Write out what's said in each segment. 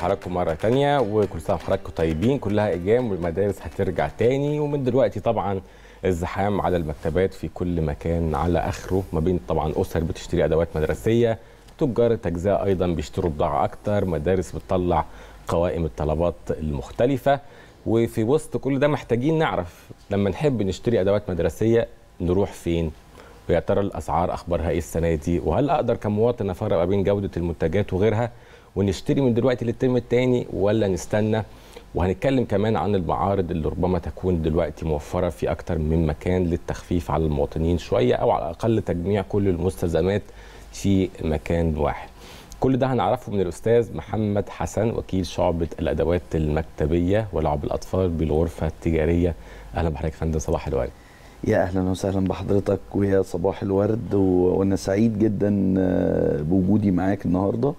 بحضراتكم مرة تانية وكل سنة وحضراتكم طيبين كلها أيام والمدارس هترجع تاني ومن دلوقتي طبعا الزحام على المكتبات في كل مكان على آخره ما بين طبعا أسر بتشتري أدوات مدرسية تجار التجزئة أيضا بيشتروا بضاعة أكتر مدارس بتطلع قوائم الطلبات المختلفة وفي وسط كل ده محتاجين نعرف لما نحب نشتري أدوات مدرسية نروح فين ويا ترى الاسعار اخبارها ايه السنه دي وهل اقدر كمواطن افرق ما بين جوده المنتجات وغيرها ونشتري من دلوقتي للترم الثاني ولا نستنى وهنتكلم كمان عن المعارض اللي ربما تكون دلوقتي موفره في اكتر من مكان للتخفيف على المواطنين شويه او على الاقل تجميع كل المستلزمات في مكان واحد كل ده هنعرفه من الاستاذ محمد حسن وكيل شعبه الادوات المكتبيه ولعب الاطفال بالغرفه التجاريه اهلا بحضرتك يا فندم صباح الورد يا اهلا وسهلا بحضرتك ويا صباح الورد و... وانا سعيد جدا آه، بوجودي معاك النهارده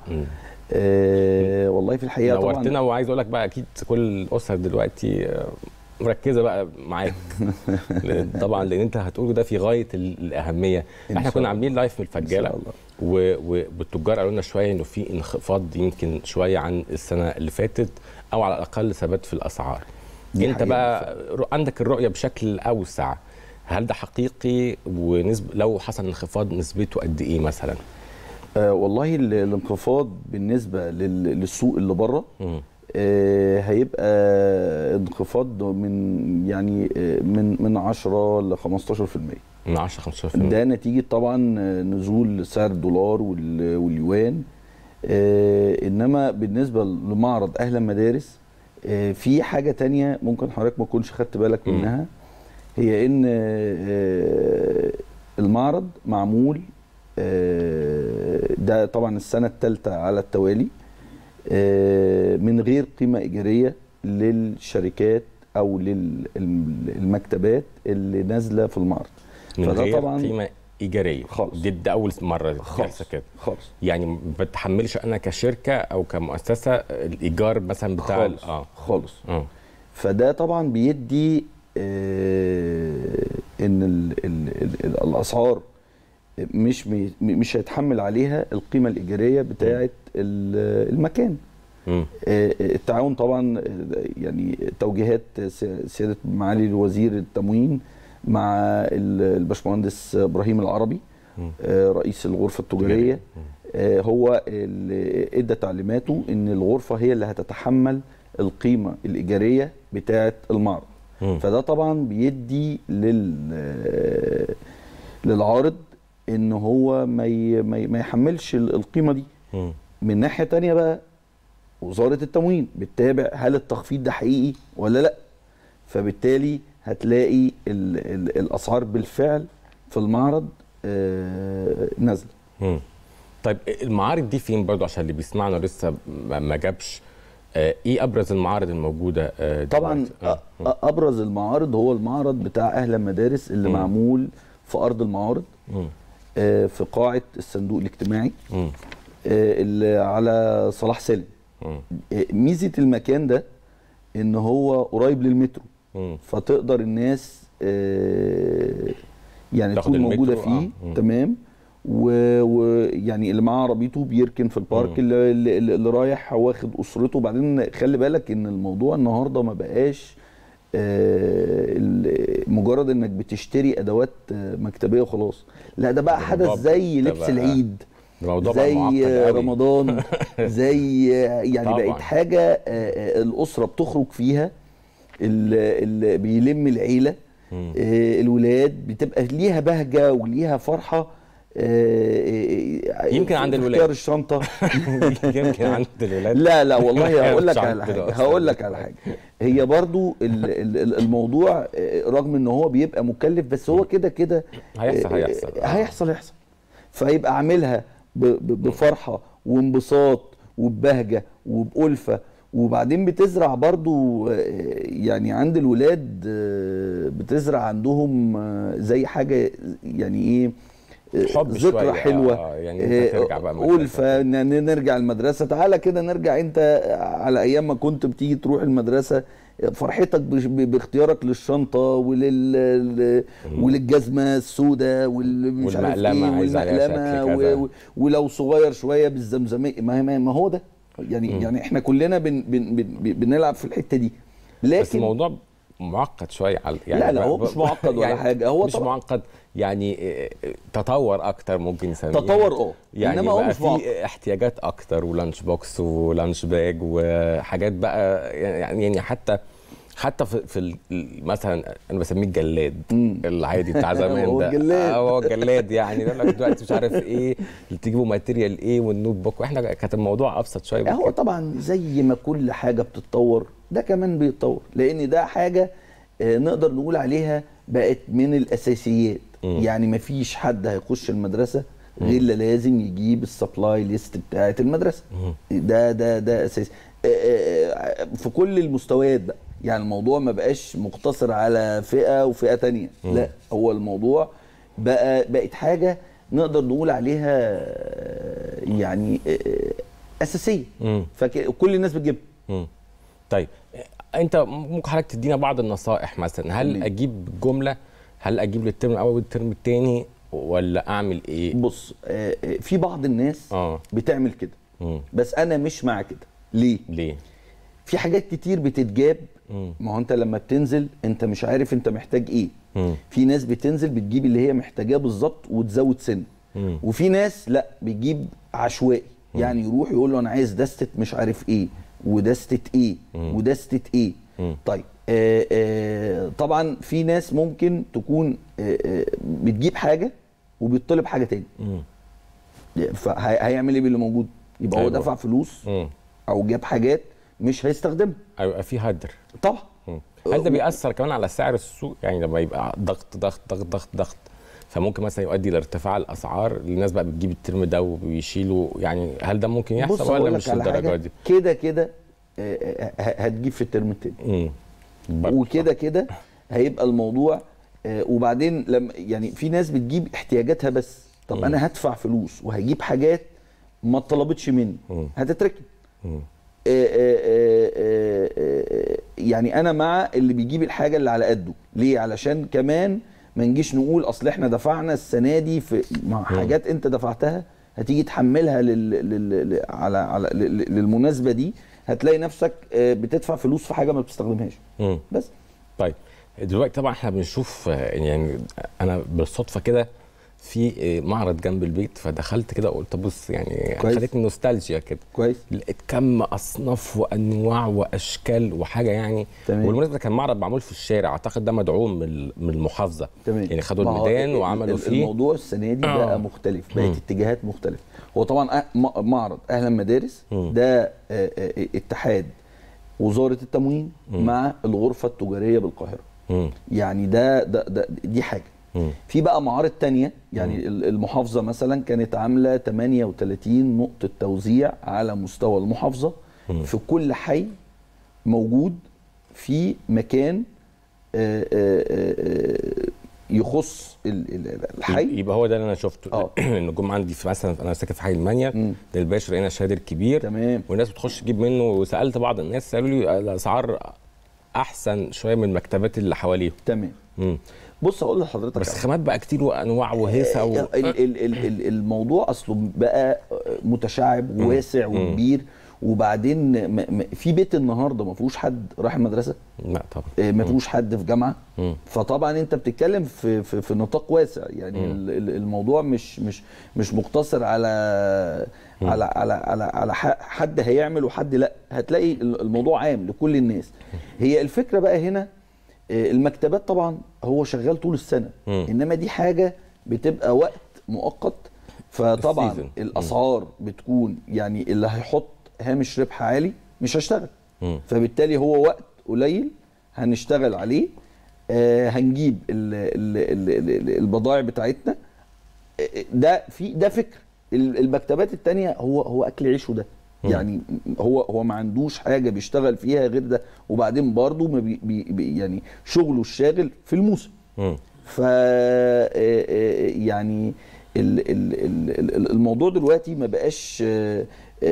آه والله في الحقيقه طبعا نورتنا وعايز اقول لك بقى اكيد كل الاسر دلوقتي آه، مركزه بقى معاك لأن- طبعا لان انت هتقوله ده في غايه ال- الاهميه إن احنا شاء كنا الله. عاملين لايف من الفجاله إن شاء الله. و- و- والتجار قالوا لنا شويه انه في انخفاض يمكن شويه عن السنه اللي فاتت او على الاقل ثبات في الاسعار دي انت حقيقة بقى ر- عندك الرؤيه بشكل اوسع هل ده حقيقي ونسب لو حصل انخفاض نسبته قد ايه مثلا؟ آه والله ال- الانخفاض بالنسبه لل... للسوق اللي بره مم. آه هيبقى انخفاض من يعني آه، من من 10 ل 15% من 10 15% ده نتيجه طبعا آه، نزول سعر الدولار وال- واليوان آه انما بالنسبه لمعرض اهل المدارس آه في حاجه تانية ممكن حضرتك ما تكونش خدت بالك مم. منها هي ان آه المعرض معمول آه ده طبعا السنه الثالثه على التوالي آه من غير قيمه ايجاريه للشركات او للمكتبات اللي نازله في المعرض من فده غير طبعاً قيمه ايجاريه خالص. دي, ده اول مره خالص تحصل كده خالص يعني ما بتحملش انا كشركه او كمؤسسه الايجار مثلا بتاع ال- خالص اه خالص اه فده طبعا بيدي آه ان ال ال ال ال الاسعار مش مي- مش هيتحمل عليها القيمه الايجاريه بتاعه ال- المكان مم. آه، التعاون طبعا آه، يعني توجيهات سي- سياده معالي وزير التموين مع ال- الباشمهندس ابراهيم العربي مم. آه، رئيس الغرفه التجاريه آه، هو اللي ادى تعليماته ان الغرفه هي اللي هتتحمل القيمه الايجاريه بتاعه المعرض مم. فده طبعا بيدي لل آه، للعارض ان هو ما ي- ما ي- ما يحملش ال- القيمه دي مم. من ناحيه تانية بقى وزاره التموين بتتابع هل التخفيض ده حقيقي ولا لا فبالتالي هتلاقي ال ال الاسعار بالفعل في المعرض آه نازله مم. طيب المعارض دي فين برضو عشان اللي بيسمعنا لسه ما ما جابش آه ايه ابرز المعارض الموجوده آه طبعا دلوقتي؟ آه. أ- ابرز المعارض هو المعرض بتاع اهل المدارس اللي مم. معمول في ارض المعارض مم. آه في قاعه الصندوق الاجتماعي مم. آه اللي على صلاح سالم مم. آه، ميزه المكان ده ان هو قريب للمترو مم. فتقدر الناس آه، يعني تاخد تكون المترو، موجوده آه. فيه مم. تمام ويعني و يعني اللي معاه عربيته بيركن في البارك مم. اللي, اللي, اللي رايح واخد اسرته وبعدين خلي بالك ان الموضوع النهارده ما بقاش آه، ال- مجرد انك بتشتري ادوات آه، مكتبيه وخلاص لا ده بقى ده حدث موضوع زي ده لبس بقى- العيد الموضوع بقى معقد زي قوي. رمضان زي يعني طبعاً. بقت حاجه آه، آه، الاسره بتخرج فيها اللي بيلم العيله مم. آه، الولاد بتبقى ليها بهجه وليها فرحه آه، آه، يمكن في- عند في الولاد. اختيار الشنطه يمكن عند الولاد لا لا والله هقول لك مش على عندنا حاجه أصلاً. هقول لك على حاجه هي برضو ال- ال- ال- الموضوع آه، رغم ان هو بيبقى مكلف بس هو كده كده هيحصل آه، هيحصل آه، هيحصل هيحصل فيبقى عاملها ب- ب- بفرحه وانبساط وببهجه وبألفه وبعدين بتزرع برضو آه، يعني عند الولاد آه، بتزرع عندهم آه، زي حاجه يعني ايه آه، حب شوية، ذكرى حلوه آه، يعني أنت ترجع بقى المدرسة. ألفة ن- ن- نرجع المدرسه تعالى كده نرجع انت على ايام ما كنت بتيجي تروح المدرسه فرحتك بش- ب- باختيارك للشنطه ولل ال- وللجزمه السوداء والمش عارف والمقلمة ايه عايز عليها والمقلمه شكل كذا. و- و- ولو صغير شويه بالزمزميه ما هي- ما ما هو ده يعني مم. يعني احنا كلنا بن بن بن بنلعب في الحته دي بس لكن الموضوع معقد شويه على لا، لا، هو ب- مش معقد ولا حاجة، هو مش طبعا- معقد يعني إيه، تطور اكتر ممكن نسميه تطور اه يعني انما هو بقى مش معقد في احتياجات اكتر ولانش بوكس ولانش باج وحاجات بقى يعني يعني حتى حتى في, في ال- مثلا انا بسميه الجلاد العادي بتاع زمان هو ده الجلاد. آه، هو الجلاد يعني يقول لك دلوقتي مش عارف ايه تجيبوا ماتيريال ايه والنوت بوك واحنا كانت الموضوع ابسط شويه من هو كده. طبعا زي ما كل حاجه بتتطور ده كمان بيتطور لان ده حاجه آه، نقدر نقول عليها بقت من الاساسيات مم. يعني ما فيش حد هيخش المدرسه غير لا لازم يجيب السبلاي ليست بتاعه المدرسه ده ده ده اساسي آه، آه، آه، في كل المستويات بقى يعني الموضوع ما بقاش مقتصر على فئه وفئه تانية لا هو الموضوع بقى بقت حاجه نقدر نقول عليها آه، يعني آه، اساسيه مم. فكل الناس بتجيبها مم. طيب انت ممكن حضرتك تدينا بعض النصائح مثلا هل ليه؟ اجيب جمله هل اجيب للترم الاول والترم الثاني ولا اعمل ايه بص آه، آه، في بعض الناس اه بتعمل كده مم. بس انا مش مع كده ليه ليه في حاجات كتير بتتجاب مم. ما هو انت لما بتنزل انت مش عارف انت محتاج ايه مم. في ناس بتنزل بتجيب اللي هي محتاجاه بالظبط وتزود سن مم. وفي ناس لا بتجيب عشوائي يعني يروح يقول له انا عايز دستة مش عارف ايه ودستة ايه ودستة ايه مم. طيب آه آه طبعا في ناس ممكن تكون آه آه بتجيب حاجه وبيطلب حاجه تاني مم. فهيعمل ايه باللي موجود يبقى هو أيوة. دفع فلوس مم. او جاب حاجات مش هيستخدمها هيبقى في هدر طبعا مم. هل ده بيأثر كمان على سعر السوق يعني لما يبقى ضغط ضغط ضغط ضغط ضغط فممكن مثلا يؤدي لارتفاع الاسعار الناس بقى بتجيب الترم ده وبيشيلوا يعني هل ده ممكن بص يحصل هقول ولا لك مش على للدرجه حاجه دي؟ كده كده آه، آه، آه، هتجيب في الترم التاني مم. برضه. وكده كده هيبقى الموضوع آه، وبعدين لما يعني في ناس بتجيب احتياجاتها بس طب مم. انا هدفع فلوس وهجيب حاجات ما اتطلبتش مني مم. هتتركن مم. آه، آه، آه، آه، آه، يعني انا مع اللي بيجيب الحاجه اللي على قده ليه علشان كمان ما نجيش نقول اصل احنا دفعنا السنه دي في مع حاجات انت دفعتها هتيجي تحملها لل... لل... لل... على على لل- للمناسبه دي هتلاقي نفسك آه، بتدفع فلوس في حاجه ما بتستخدمهاش مم. بس طيب دلوقتي طبعا احنا بنشوف آه، يعني انا بالصدفه كده في آه، معرض جنب البيت فدخلت كده قلت بص يعني كويس. خدتني نوستالجيا كده كويس لقيت كم اصناف وانواع واشكال وحاجه يعني تمام. والمناسبه كان معرض معمول في الشارع اعتقد ده مدعوم من من المحافظه تمام يعني خدوا ما هو الميدان ال- وعملوا ال- فيه الموضوع السنه دي آه. بقى مختلف بقت مم. اتجاهات مختلفه هو طبعا أه- م- معرض اهلا مدارس مم. ده آه، آه، اتحاد وزاره التموين مم. مع الغرفه التجاريه بالقاهره مم. يعني ده, ده, ده دي حاجه مم. في بقى معارض تانية يعني ال- المحافظة مثلا كانت عاملة 38 نقطة توزيع على مستوى المحافظة مم. في كل حي موجود في مكان آه، آه، آه، يخص ال- ال- الحي يبقى هو ده اللي انا شفته آه. ان جم عندي في مثلا انا ساكن في حي المانيا مم. للباشا لقينا شادر كبير تمام والناس بتخش تجيب منه وسالت بعض الناس قالوا لي الاسعار احسن شويه من المكتبات اللي حواليهم تمام مم. بص هقول لحضرتك بس على خامات بقى كتير وانواع وهيصه و... ال- ال- ال- ال- الموضوع اصله بقى متشعب وواسع وكبير وبعدين م- م- في بيت النهارده ما فيهوش حد رايح المدرسه لا طبعا آه، ما فيهوش حد في جامعه مم. فطبعا انت بتتكلم في في, في نطاق واسع يعني مم. ال- ال- الموضوع مش مش مش مقتصر على على على على على ح- حد هيعمل وحد لا هتلاقي ال- الموضوع عام لكل الناس هي الفكره بقى هنا آه، المكتبات طبعا هو شغال طول السنه مم. انما دي حاجه بتبقى وقت مؤقت فطبعا السيزون. مم. الاسعار بتكون يعني اللي هيحط هامش ربح عالي مش هيشتغل مم. فبالتالي هو وقت قليل هنشتغل عليه آه هنجيب ال ال ال ال البضائع بتاعتنا آه، ده في ده فكر ال- المكتبات التانية هو هو اكل عيشه ده مم. يعني هو هو ما عندوش حاجه بيشتغل فيها غير ده وبعدين برضه ما بي بي بي- يعني شغله الشاغل في الموسم مم. ف آه، آه، يعني ال- ال- ال- ال- الموضوع دلوقتي ما بقاش آه،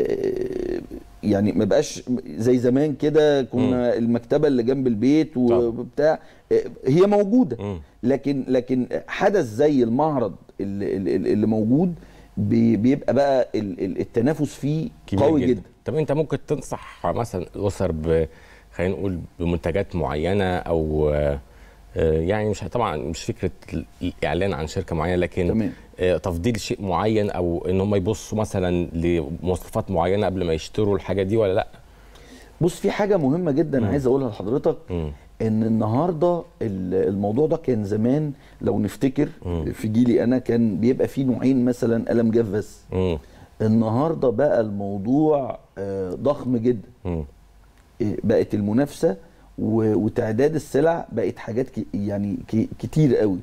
آه، يعني ما بقاش زي زمان كده كنا المكتبه اللي جنب البيت وبتاع آه، هي موجوده مم. لكن لكن حدث زي المعرض اللي, اللي اللي موجود بي- بيبقى بقى ال- ال- التنافس فيه كبير قوي جدا. جدا طب انت ممكن تنصح مثلا الاسر ب خلينا نقول بمنتجات معينه او آه، آه، يعني مش طبعا مش فكره الاعلان عن شركه معينه لكن تمام. آه، تفضيل شيء معين او ان هم يبصوا مثلا لمواصفات معينه قبل ما يشتروا الحاجه دي ولا لا بص في حاجه مهمه جدا عايز اقولها لحضرتك مم. ان النهارده ال- الموضوع ده كان زمان لو نفتكر في جيلي انا كان بيبقى فيه نوعين مثلا قلم جاف بس مم. النهارده بقى الموضوع آه، ضخم جدا مم. إيه، بقت المنافسه و- وتعداد السلع بقت حاجات ك- يعني ك- كتير قوي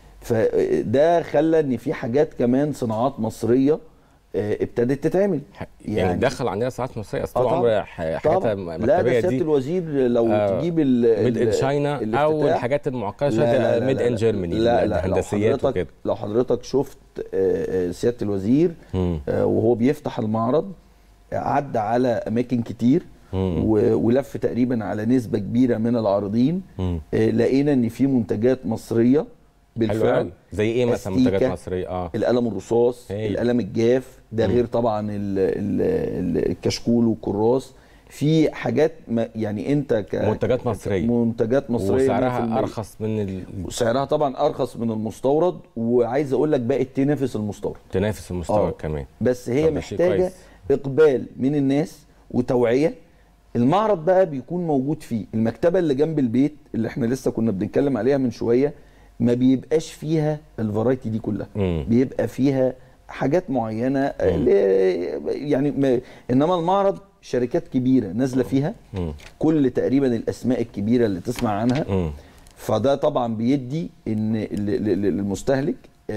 فده خلى ان في حاجات كمان صناعات مصريه آه، ابتدت تتعمل يعني, يعني دخل عندنا صناعات مصريه اصل طول طبعاً. عمر ح- حاجاتها طبعا لا ده المكتبيه سياده دي الوزير لو آه، تجيب ال ميد ان ال- شاينا او الافتتاح، الحاجات المعقده لا، شويه لا، لا، ميد لا، ان جيرماني لا لا لو الهندسيات حضرتك وكده لو حضرتك شفت آه، آه، سياده الوزير مم. آه، وهو بيفتح المعرض آه، عدى على اماكن كتير مم. و- ولف تقريبا على نسبه كبيره من العارضين مم. آه، لقينا ان في منتجات مصريه حلو بالفعل قوي زي ايه مثلا منتجات أستيكة، مصريه اه القلم الرصاص هايل. القلم الجاف ده غير طبعا ال ال ال الكشكول والكراس في حاجات ما يعني انت ك منتجات مصريه منتجات مصريه 100%. وسعرها ارخص من ال... سعرها طبعا ارخص من المستورد وعايز اقول لك بقت تنافس المستورد تنافس المستوى آه. كمان بس هي طب ده شيء محتاجه كويس. اقبال من الناس وتوعيه المعرض بقى بيكون موجود فيه المكتبه اللي جنب البيت اللي احنا لسه كنا بنتكلم عليها من شويه ما بيبقاش فيها الفرايتي دي كلها مم. بيبقى فيها حاجات معينه آه، ل- يعني ما انما المعرض شركات كبيره نازله فيها مم. كل تقريبا الاسماء الكبيره اللي تسمع عنها مم. فده طبعا بيدي ان ل- ل- ل- للمستهلك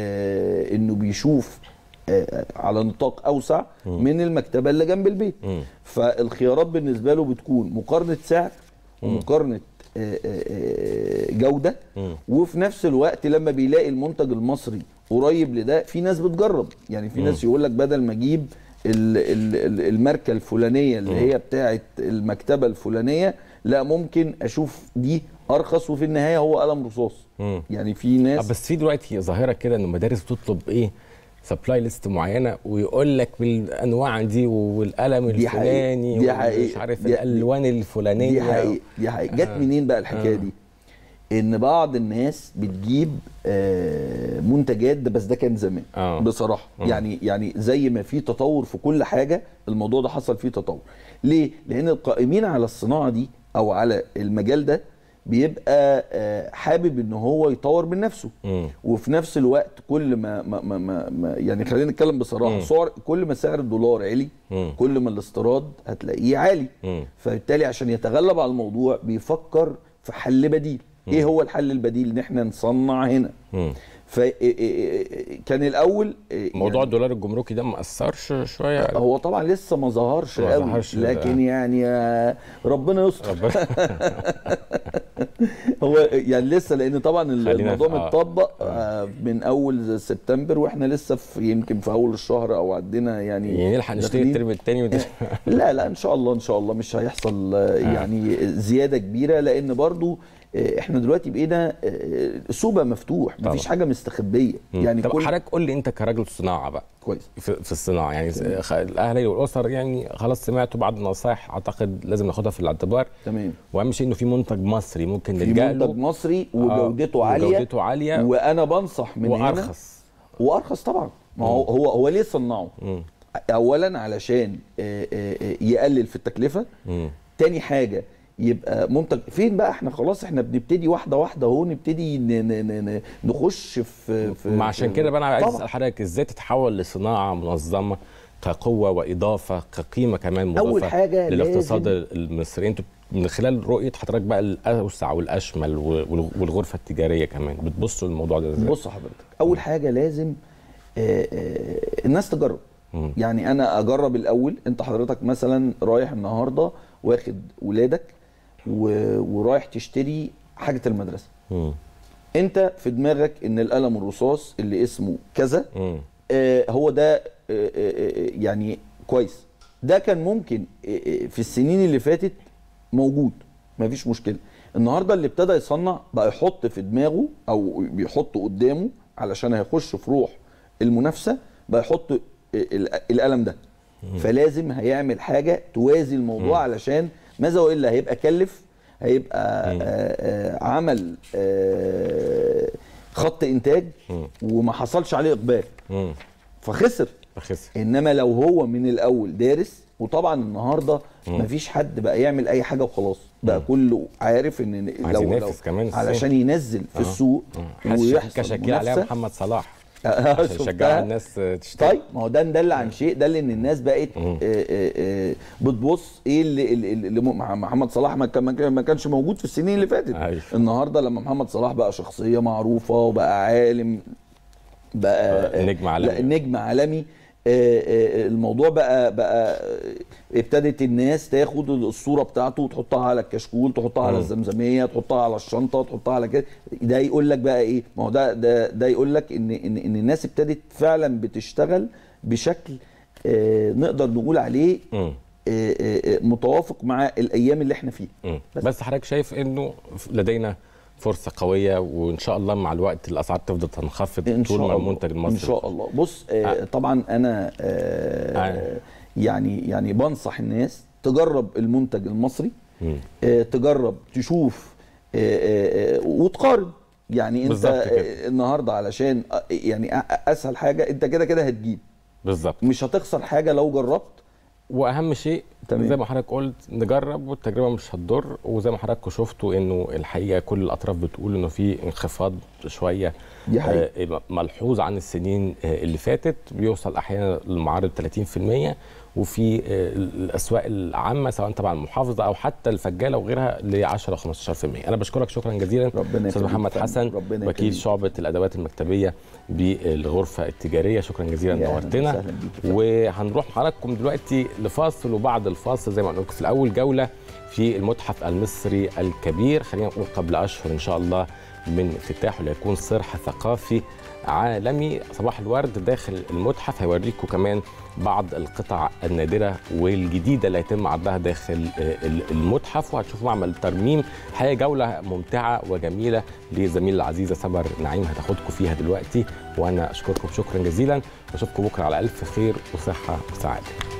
آه، انه بيشوف آه، على نطاق اوسع من المكتبه اللي جنب البيت مم. فالخيارات بالنسبه له بتكون مقارنه سعر ومقارنه آه، آه، آه، جوده مم. وفي نفس الوقت لما بيلاقي المنتج المصري قريب لده في ناس بتجرب يعني في ناس يقول لك بدل ما اجيب ال- ال- ال- الماركه الفلانيه اللي هي بتاعه المكتبه الفلانيه لا ممكن اشوف دي ارخص وفي النهايه هو قلم رصاص مم. يعني في آه ناس بس في دلوقتي ظاهره كده ان المدارس بتطلب ايه سبلاي ليست معينه ويقول لك بالانواع دي والقلم دي حقيقة. الفلاني دي ومش حقيقة. عارف دي- الالوان الفلانيه دي حقيقة دي حقيقة جت منين بقى الحكايه دي؟ ان بعض الناس بتجيب آه، منتجات ده بس ده كان زمان آه. بصراحه آه. يعني يعني زي ما في تطور في كل حاجه الموضوع ده حصل فيه تطور ليه لان القائمين على الصناعه دي او على المجال ده بيبقى آه، حابب ان هو يطور من نفسه مم. وفي نفس الوقت كل ما ما ما, ما, ما يعني خلينا نتكلم بصراحه مم. صور كل ما سعر الدولار عالي مم. كل ما الاستيراد هتلاقيه عالي مم. فبالتالي عشان يتغلب على الموضوع بيفكر في حل بديل ايه هو الحل البديل ان احنا نصنع هنا مم. فكان الاول موضوع الدولار الجمركي ده ما اثرش شويه هو طبعا لسه ما ظهرش ما قوي ظهرش لكن ده. يعني آه، ربنا يستر ربنا هو يعني لسه لان طبعا خلينا الموضوع في- آه. متطبق آه، من اول سبتمبر واحنا لسه في يمكن في اول الشهر او عندنا يعني يعني نلحق نشتري داخلين- الترم الثاني وده لا لا ان شاء الله ان شاء الله مش هيحصل آه، يعني زياده كبيره لان برضو آه، احنا دلوقتي بقينا آه، السوق بقى مفتوح مفيش طبعا. حاجه مستخبيه يعني طب كل حضرتك قول لي انت كراجل صناعه بقى كويس في, في الصناعه يعني خ- الاهالي والاسر يعني خلاص سمعتوا بعض النصائح اعتقد لازم ناخدها في الاعتبار تمام واهم شيء انه في منتج مصري ممكن في نلجا منتج له مصري آه، وجودته عاليه وجودته عاليه وانا بنصح من هنا وارخص وارخص طبعا ما هو هو هو ليه صنعه مم. اولا علشان آه، آه، آه، يقلل في التكلفه مم. تاني حاجه يبقى منتج فين بقى احنا خلاص احنا بنبتدي واحده واحده اهو نبتدي ن- ن- ن- ن- نخش في, في ما عشان في- كده بقى انا عايز طبعاً. اسال حضرتك ازاي تتحول لصناعه منظمه كقوه واضافه كقيمه كمان مضافه أول حاجة للاقتصاد لازم- المصري انتوا من خلال رؤيه حضرتك بقى الاوسع والاشمل وال- والغرفه التجاريه كمان بتبصوا للموضوع ده ازاي؟ بص حضرتك اول حاجه لازم آه، آه، الناس تجرب مم. يعني انا اجرب الاول انت حضرتك مثلا رايح النهارده واخد ولادك و- ورايح تشتري حاجه المدرسه مم. انت في دماغك ان القلم الرصاص اللي اسمه كذا مم. آه، هو ده آه، آه، آه، يعني كويس ده كان ممكن آه، آه، في السنين اللي فاتت موجود مفيش مشكله النهارده اللي ابتدى يصنع بقى يحط في دماغه او بيحط قدامه علشان هيخش في روح المنافسه بقى يحط ال- القلم ده فلازم هيعمل حاجه توازي الموضوع علشان ماذا والا هيبقى كلف هيبقى آه آه عمل آه خط انتاج وما حصلش عليه اقبال مم. فخسر بخسر انما لو هو من الاول دارس وطبعا النهارده مفيش حد بقى يعمل اي حاجه وخلاص بقى كله عارف ان عايز لو, لو ينافس كمان الصين. علشان ينزل في السوق حاسس كشكيل عليها منافسة. محمد صلاح آه، عشان شفتها؟ يشجع الناس تشتري طيب ما هو ده دل عن شيء دل ان الناس بقت آه، آه، آه، بتبص ايه اللي, اللي, اللي مع محمد صلاح ما كان- ما كان- ما كانش موجود في السنين اللي فاتت أيوة. النهارده لما محمد صلاح بقى شخصيه معروفه وبقى عالم بقى آه، نجم عالمي. لا نجم عالمي آه، آه، الموضوع بقى بقى ابتدت الناس تاخد الصوره بتاعته وتحطها على الكشكول تحطها على الزمزميه تحطها على الشنطه تحطها على كده ده يقول لك بقى ايه ما هو ده ده ده يقول لك ان ان ان الناس ابتدت فعلا بتشتغل بشكل آه، نقدر نقول عليه مم. آه، آه، آه، متوافق مع الايام اللي احنا فيها مم. بس. بس حضرتك شايف انه لدينا فرصه قويه وان شاء الله مع الوقت الاسعار تفضل تنخفض ان طول شاء ما الله المنتج المصري ان شاء الله بص آه آه. طبعا انا آه آه. يعني يعني بنصح الناس تجرب المنتج المصري مم. آه تجرب تشوف آه آه آه وتقارن يعني انت بالظبط كده. آه النهارده علشان آه يعني أ- اسهل حاجه انت كده كده هتجيب بالظبط مش هتخسر حاجه لو جربت واهم شيء تمام. زي ما حضرتك قلت نجرب والتجربه مش هتضر وزي ما حضرتك شفتوا انه الحقيقه كل الاطراف بتقول انه في انخفاض شويه دي حقيقة. آه، ملحوظ عن السنين آه، اللي فاتت بيوصل احيانا المعارض 30% وفي آه، الاسواق العامه سواء تبع المحافظه او حتى الفجاله وغيرها ل 10 15% انا بشكرك شكرا جزيلا ربنا استاذ يخليك محمد فندم. حسن ربنا وكيل يخليك. شعبه الادوات المكتبيه بالغرفه التجاريه شكرا جزيلا يا أهلاً نورتنا وسهلاً بيك يا فندم. وهنروح حضراتكم دلوقتي لفاصل وبعد الفاصل زي ما قلنا لكم في الاول جوله في المتحف المصري الكبير خلينا نقول قبل اشهر ان شاء الله من افتتاحه ليكون صرح ثقافي عالمي صباح الورد داخل المتحف هيوريكم كمان بعض القطع النادره والجديده اللي هيتم عرضها داخل آه، المتحف وهتشوفوا معمل ترميم حقيقه جوله ممتعه وجميله لزميل العزيزه سمر نعيم هتاخدكم فيها دلوقتي وانا اشكركم شكرا جزيلا واشوفكم بكره على الف خير وصحه وسعاده